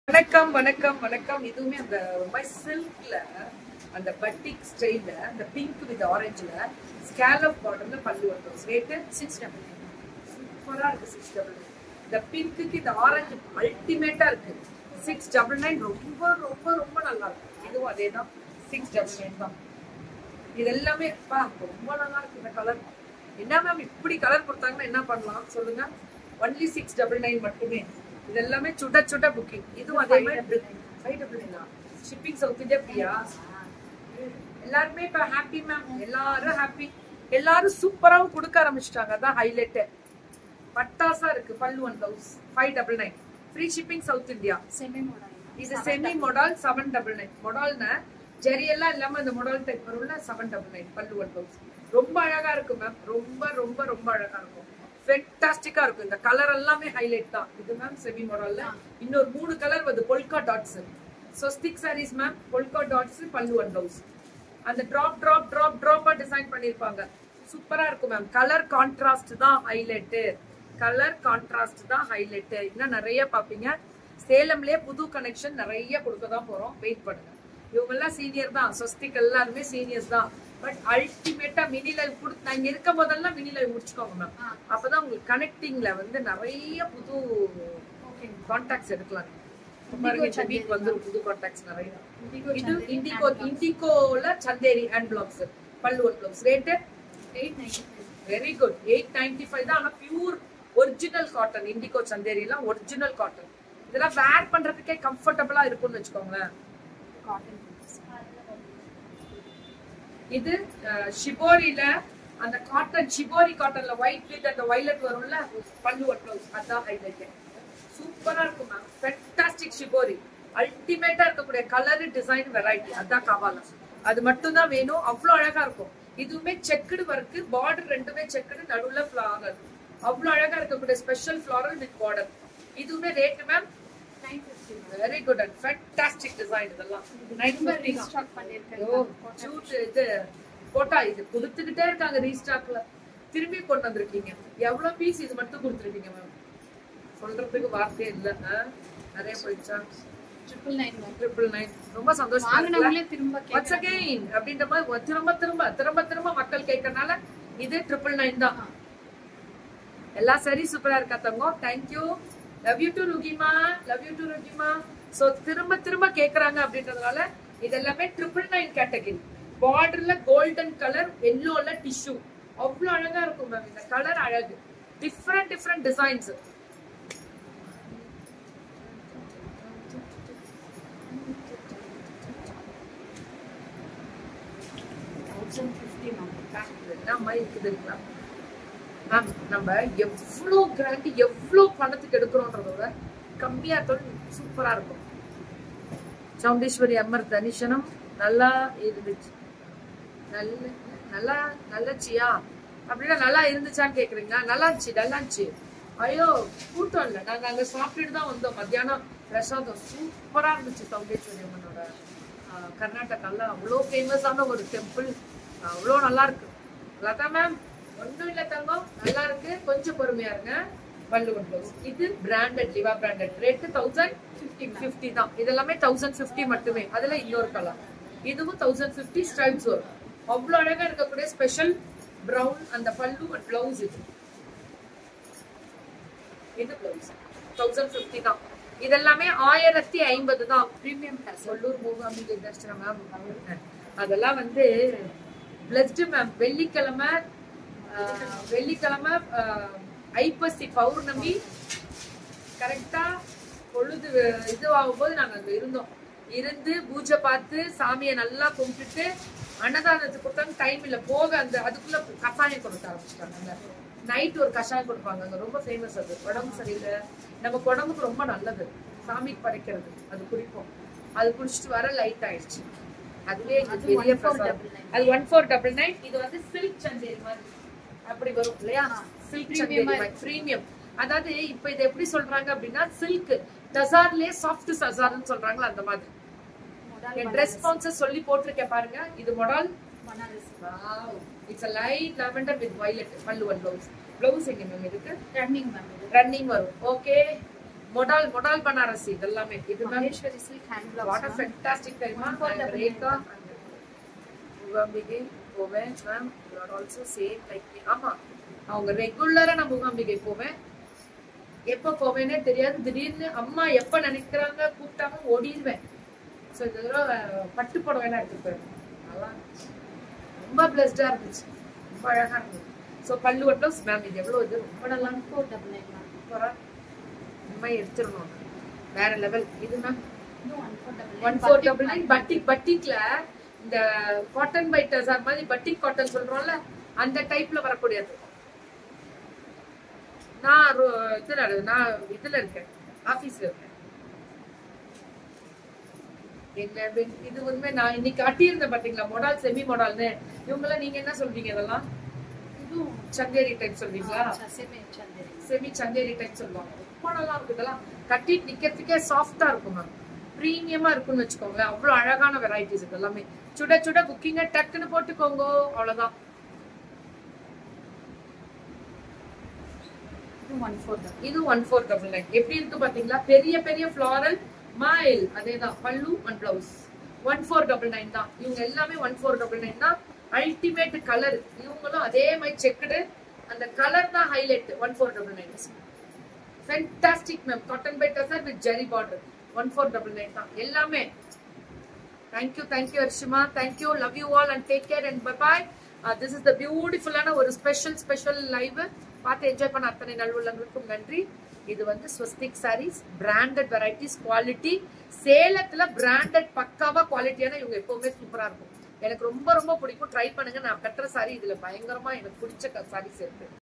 வணக்கம் வணக்கம் வணக்கம் இதுவுமே அந்த ரொம்ப சில்க்ல அந்த பட்டிக் ஸ்டைல அந்த பிங்க் வித் ஆரஞ்சுல ஸ்கேலப் பார்டர்ல பல்லு வந்தோம் ரேட்டு சிக்ஸ் டபுள் சூப்பரா இருக்கு சிக்ஸ் டபுள் இந்த பிங்க்குக்கு இந்த ஆரஞ்சு அல்டிமேட்டா இருக்கு சிக்ஸ் டபுள் நைன் ரொம்ப ரொம்ப ரொம்ப நல்லா இருக்கு இதுவும் அதே தான் சிக்ஸ் டபுள் நைன் தான் இது எல்லாமே பா ரொம்ப நல்லா இருக்கு இந்த கலர் என்ன மேம் இப்படி கலர் கொடுத்தாங்கன்னா என்ன பண்ணலாம் சொல்லுங்க ஒன்லி சிக்ஸ் டபுள் நைன் மட்டுமே இது எல்லாமே சுட சுட புக்கிங் இதுவும் அதே மாதிரி ஃபைவ் டபுள் நைனா ஷிப்பிங் சவுத் இந்தியா ஃப்ரீயா எல்லாருமே இப்ப ஹாப்பி மேம் எல்லாரும் ஹாப்பி எல்லாரும் சூப்பராவும் கொடுக்க ஆரம்பிச்சிட்டாங்க அதான் ஹைலைட்டு பட்டாசா இருக்கு pallu one blouse five double nine free shipping south India semi model இது semi modal seven double nine மொடால்னா ஜெரி எல்லாம் இல்லாம இந்த மொடால் டைப் வரும்ல seven double nine pallu one blouse ரொம்ப அழகா இருக்கும் மேம் ரொம்ப ரொம்ப ரொம்ப அழகா இருக்கும் ஃபென்டாஸ்டிக்கா இருக்கும் இந்த கலர் எல்லாமே ஹைலைட் தான் இது மேம் செமி மொடால்ல இன்னொரு மூணு கலர் வருது polka dots Swastik saris ma'am polka dots pallu one blouse அந்த டிராப் டிராப் டிராப் டிராப்பா டிசைன் பண்ணிருப்பாங்க சூப்பரா இருக்கும் மேம் கலர் கான்ட்ராஸ்ட் தான் ஹைலைட்டு கலர் கான்ட்ராஸ்ட் தான் ஹைலைட்டு இன்னும் நிறைய பாப்பீங்க சேலம்லயே புது கனெக்ஷன் நிறைய கொடுக்க தான் போறோம் வெயிட் பண்ணுங்க இவங்க எல்லாம் சீனியர் தான் சொஸ்திக் எல்லாருமே சீனியர்ஸ் தான் பட் அல்டிமேட்டா மினி லைவ் கொடுத்து நான் இங்க இருக்கும் போதெல்லாம் மினி லைவ் முடிச்சுக்கோங்க மேம் அப்பதான் உங்களுக்கு கனெக்டிங்ல வந்து நிறைய புது கான்டாக்ட்ஸ் எடுக்கலாம் இப்ப பாருங்க இந்த வீக் வந்துரும் புது கான்டாக்ட்ஸ் நிறைய இது இண்டிகோ இண்டிகோல Chanderi hand blocks pallu one blouse rate eight ninety very good eight ninety five தான் ஆனா pure original cotton indigo Chanderi எல்லாம் ஒரிஜினல் காட்டன் இதெல்லாம் வேர் பண்றதுக்கே கம்ஃபர்டபுளா இருக்கும்னு வச்சுக்கோங்களேன் காட்டன் இது அஹ், ஷிபோரில அந்த காட்டன் ஷிபோரி காட்டன்ல ஒயிட் வித் அந்த வயலட் வரும்ல பல்லு ஒன் பிளவுஸ் அதான் ஹைலைட் சூப்பரா இருக்கும் மேம் ஃபென்டாஸ்டிக் ஷிபோரி அல்டிமேட்டா இருக்கக்கூடிய கலர் டிசைன் வெரைட்டி அதான் கவாலம் அது மட்டும் தான் வேணும் அவ்வளவு அழகா இருக்கும் இதுவுமே செக்குடு ஒர்க்கு பார்டர் ரெண்டுமே செக்குடு நடுவுல ஃபிளாரல் அவ்வளவு அழகா இருக்கக்கூடிய ஸ்பெஷல் ஃபிளாரல் வித் பார்டர் இதுவுமே rate ma'am nine fifty very good and fantastic design இதெல்லாம் நைன் ரொம்ப ஃபிஃப்டி தான் ரீஸ்டாக் பண்ணியிருக்கேன் ஐயோ, shoot இது போட்டா இது கொடுத்துக்கிட்டே இருக்காங்க ரீஸ்டாக்ல திரும்பி கொண்டு வந்திருக்கீங்க எவ்வளவு பீஸ் இது மட்டும் கொடுத்துருக்கீங்க மேம் சொல்றதுக்கு வார்த்தையே இல்ல ஆ? நிறைய போயிடுச்சா triple nine ma'am triple nine ரொம்ப சந்தோஷமா வாங்கினவங்களே திரும்ப ஒன்ஸ் கேட்குறாங்க அகைன் அப்படின்ற மாதிரி ஒரு திரும்ப திரும்ப திரும்ப திரும்ப மக்கள் கேட்கறனால இது ட்ரிபிள் நைன் தான் எல்லாம் சரி சூப்பரா இருக்கா தங்கம் தேங்க்யூ லவ் யூ டு ருகிமா லவ் யூ டு ருகிமா சோ திரும்ப திரும்ப கேக்குறாங்க அப்படின்றதுனால இது எல்லாமே ட்ரிபிள் நைன் கேட்டகரி பார்டர்ல கோல்டன் கலர் எல்லோல டிஷ்யூ அவ்வளவு அழகா இருக்கும் மேம் இந்த கலர் அழகு different different designs thousand fifty ma'am என்ன இருக்குதுங்களா மேம் நம்ம எவ்வளோ கிராண்ட் எவ்வளோ பணத்துக்கு எடுக்கிறோன்றத விட கம்மியா இருந்தாலும் சூப்பரா இருக்கும் சவுண்டேஸ்வரி அம்மர் தனிஷனம் நல்லா இருந்துச்சு நல்ல நல்லா நல்லாச்சியா அப்படின்னா நல்லா இருந்துச்சான்னு கேக்குறீங்களா நல்லா இருந்துச்சு நல்லா இருந்துச்சு ஐயோ கூட்டம் இல்லை நாங்க அங்க சாப்பிட்டுட்டு தான் வந்தோம் மத்தியானம் பிரசாதம் சூப்பரா இருந்துச்சு சவுண்டேஸ்வரி அம்மனோட ஆஹ், கர்நாடகால அவ்வளோ ஃபேமஸான ஒரு டெம்பிள் அவ்வளோ நல்லா இருக்கு லதா மேம் ஒன்றும் இல்லை தங்கம் நல்லா இருக்கு கொஞ்சம் பொறுமையா இருங்க வள்ளுவன் ப்ளவுஸ் இது branded Liva branded rate thousand fifty fifty தான் இது எல்லாமே தௌசண்ட் ஃபிஃப்டி மட்டுமே அதுல இன்னொரு கலர் இதுவும் தௌசண்ட் ஃபிஃப்டி ஸ்ட்ரைப்ஸ் வரும் அவ்வளோ அழகா இருக்கக்கூடிய ஸ்பெஷல் பிரவுன் அந்த பல்லு அண்ட் பிளவுஸ் இது இது பிளவுஸ் தௌசண்ட் ஃபிஃப்டி தான் இதெல்லாமே ஆயிரத்தி ஐம்பது தான் ப்ரீமியம் கிளாஸ் சொல்லூர் மூகாம்பிகை தர்ஷனம் மேம் அதெல்லாம் வந்து பிளஸ்டு மேம் வெள்ளிக்கிழமை ஆஹ், வெள்ளிக்கிழமை ஆஹ், ஐப்பசி பௌர்ணமி கரெக்டா பொழுது வெ- இது ஆகும்போது நாங்க அங்க இருந்தோம் இருந்து பூஜை பார்த்து சாமியை நல்லா கும்பிட்டுட்டு அன்னதானத்துக்கு கொடுத்தாங்க டைம் இல்ல போக அந்த அதுக்குள்ள கஷாயம் கொடுக்க ஆரம்பிச்சிட்டாங்க நைட் ஒரு கஷாயம் கொடுப்பாங்க அங்க ரொம்ப ஃபேமஸ் அது உடம்பு சரியில்லை நமக்கு உடம்புக்கு ரொம்ப நல்லது சாமிக்கு படைக்கிறது அது குடிப்போம் அது குடிச்சிட்டு வர லைட் ஆயிடுச்சு அதுவே எங்களுக்கு அது பெரிய 1499. பிரசாதம் அது ஒன் ஃபோர் டபுள் நைன் இது வந்து சில்க் சந்தேரி மாதிரி அப்படி வரும் இல்லையா சில்க் Premium சந்தேரி பிரீமியம் அதாவது இப்ப இதை எப்படி சொல்றாங்க அப்படின்னா சில்க் டசார்லயே சாஃப்ட் சசார்னு சொல்றாங்களா அந்த மாதிரி என் ட்ரெஸ் ஸ்பான்சர் சொல்லி போட்டிருக்கேன் பாருங்க இது modal Banaras it's a light lavender with violet பல்லு ஒன் ப்ளவுஸ் ப்ளவுஸ் எங்க மேம் இருக்கு ரன்னிங் மேம் இது ரன்னிங் வரும் ஓகே மொடால் மொடால் பனாரசி இதெல்லாமே இது ma'am Maheshwari silk hand what a blouse fantastic டைமா Comfortable ரேகா முகாம்பிகை போவேன் ma'am you are also same like ஆமா அவங்க ரெகுலரா நான் முகாம்பிகை போவேன் எப்ப போவேனே தெரியாது திடீர்னு அம்மா எப்ப நினைக்கிறாங்க கூப்பிட்டாங்க ஓடிடுவேன் ஸோ இந்த தடவை பட்டு புடவைலாம் எடுத்துட்டு போயிருந்தேன் நல்லா இருந்துச்சு ரொம்ப பிளஸ்டா இருந்துச்சு ரொம்ப அழகா இருந்துச்சு ஸோ பல்லு வட்டம் மேம் இது எவ்வளவு இது ரொம்ப நல்லா one four double nine ma'am சூப்பரா உண்மை எடுத்துடணும் வேற லெவல் இது மேம் இது one four double one four double nine batik பட்டிக்ல இந்த காட்டன் பை டசார் மாதிரி பட்டிக் காட்டன் சொல்றோம்ல அந்த டைப்ல வரக்கூடியது நான் ரொ- இதுல நான் இதுல இருக்கேன் ஆபீஸ்ல இருக்கேன் என்ன வெண்- இது உண்மை நான் இன்னைக்கு காட்டியிருந்தேன் பாத்தீங்களா மொடால் செமி மொடால்னு இவங்கெல்லாம் நீங்க என்ன சொல்றீங்க இதெல்லாம் இதுவும் சந்தேரி டைப் சொல்றீங்களா semi Chanderi semi Chanderi type சொல்லுவாங்க ரொம்ப நல்லா இருக்கு இதெல்லாம் கட்டிட்டு நிக்கிறதுக்கே சாஃப்டா இருக்கும் மேம் ப்ரீமியமா இருக்கும்னு வச்சுக்கோங்களேன் அவ்வளவு அழகான வெரைட்டிஸ் இது எல்லாமே சுட சுட குக்கிங்க டக்குன்னு போட்டுக்கோங்க அவ்வளவுதான் இது ஒன் ஃபோர் டபுள் இது ஒன் ஃபோர் டபுள் நைன் எப்படி இருக்கு பாத்தீங்களா பெரிய பெரிய ஃபிளாரல் மைல் அதேதான் பல்லு one blouse one four double nine தான் இவங்க எல்லாமே ஒன் ஃபோர் டபுள் நைன் தான் அல்டிமேட் கலர் இவங்களும் அதே மாதிரி செக்குடு அந்த கலர் தான் highlight one four double nine fantastic ma'am cotton by tussar with zari border one four double nine தான் எல்லாமே தேங்க்யூ தேங்க்யூ ஹர்ஷிமா thank you love you all and take care and bye this is the பியூட்டிஃபுல்லான ஒரு special special live பார்த்து enjoy பண்ண அத்தனை நல்வுள்ளங்களுக்கும் நன்றி இது வந்து Swastik sarees branded varieties quality சேலத்துல பிராண்டட் பக்காவா குவாலிட்டியான இவங்க எப்பவுமே சூப்பரா இருக்கும் எனக்கு ரொம்ப ரொம்ப பிடிக்கும் ட்ரை பண்ணுங்க நான் கட்டுற சாரி இதுல பயங்கரமா எனக்கு பிடிச்ச சாரீஸ் இருக்கு